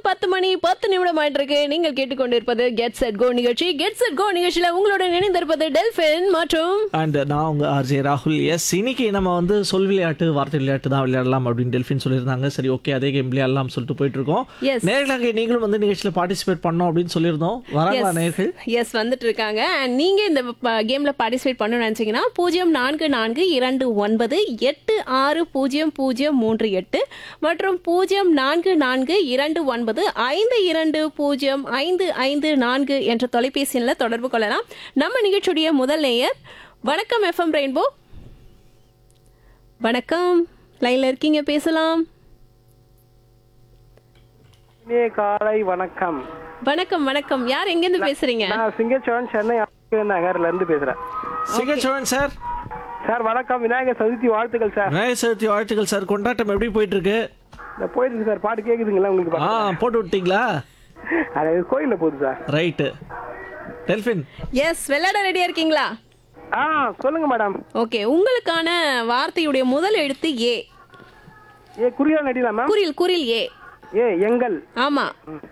பத்து மணி பத்து நிமிடம் ஆயிட்டு இருக்கு நீங்கள் கேட்டுக்கொண்டிருப்பது கெட் செட் கோ நிகழ்ச்சி கெட் செட் கோ நிகழ்ச்சியில உங்களுடன் இணைந்திருப்பது டெல்பின் மற்றும் அண்ட் நான் உங்க ஆர்ஜே ராகுல் எஸ் இன்னைக்கு நம்ம வந்து சொல் விளையாட்டு வார்த்தை விளையாட்டு தான் விளையாடலாம் அப்படின்னு டெல்ஃபின் சொல்லியிருந்தாங்க சரி ஓகே அதே கேம் விளையாடலாம் சொல்லிட்டு போயிட்டு இருக்கோம் Yes. நேர்களாக நீங்களும் வந்து நிகழ்ச்சியில் பார்ட்டிசிபேட் பண்ணோம் அப்படின்னு சொல்லியிருந்தோம் வராங்களா நேர்கள் எஸ் வந்துட்டு இருக்காங்க அண்ட் நீங்க இந்த கேம்ல பார்ட்டிசிபேட் பண்ணணும்னு நினைச்சீங்கன்னா பூஜ்ஜியம் நான்கு நான்கு இரண்டு ஒன்பது எட்டு ஆறு பூஜ்ஜியம் பூஜ்ஜியம் மூன்று எட்டு மற்றும் பூஜ்ஜியம் நான்கு நான்கு இரண்டு ஒன்பது ஐந்து இரண்டு பூஜ்ஜியம் ஐந்து ஐந்து நான்கு என்ற தொலைபேசி எண்ணில் தொடர்பு கொள்ளலாம் நம்ம நிகழ்ச்சியுடைய முதல் நேயர் வணக்கம் எஃப்எம் ரெயின்போ வணக்கம் லைன்ல இருக்கீங்க பேசலாம் இனிய காலை வணக்கம் வணக்கம் வணக்கம் யார் எங்கேருந்து பேசுறீங்க நான் சிங்கச்சோழன் சென்னை அம்பேத்கர் நகர்ல இருந்து பேசுறேன் சிகச்சோழன் சார் சார் வணக்கம் விநாயகர் சதுர்த்தி வாழ்த்துக்கள் சார் விநாயகர் சதுர்த்தி வாழ்த்துக்கள் சார் கொண்டாட்டம் எப்படி போயிட்டு இருக்கு இந்த போயிட்டு இருக்கு சார் பாட்டு கேக்குதுங்களா உங்களுக்கு ஆ பாட்டு? போட்டு விட்டீங்களா அது கோயில்ல போகுது சார் ரைட்டு டெல்ஃபின் எஸ் விளையாட ரெடியா இருக்கீங்களா ஆ சொல்லுங்க மேடம் ஓகே உங்களுக்கான வார்த்தையுடைய முதல் எழுத்து ஏ ஏ குறியா நடிலாம் மேம் குரில் குரில் ஏ ஏ எங்கள் ஆமா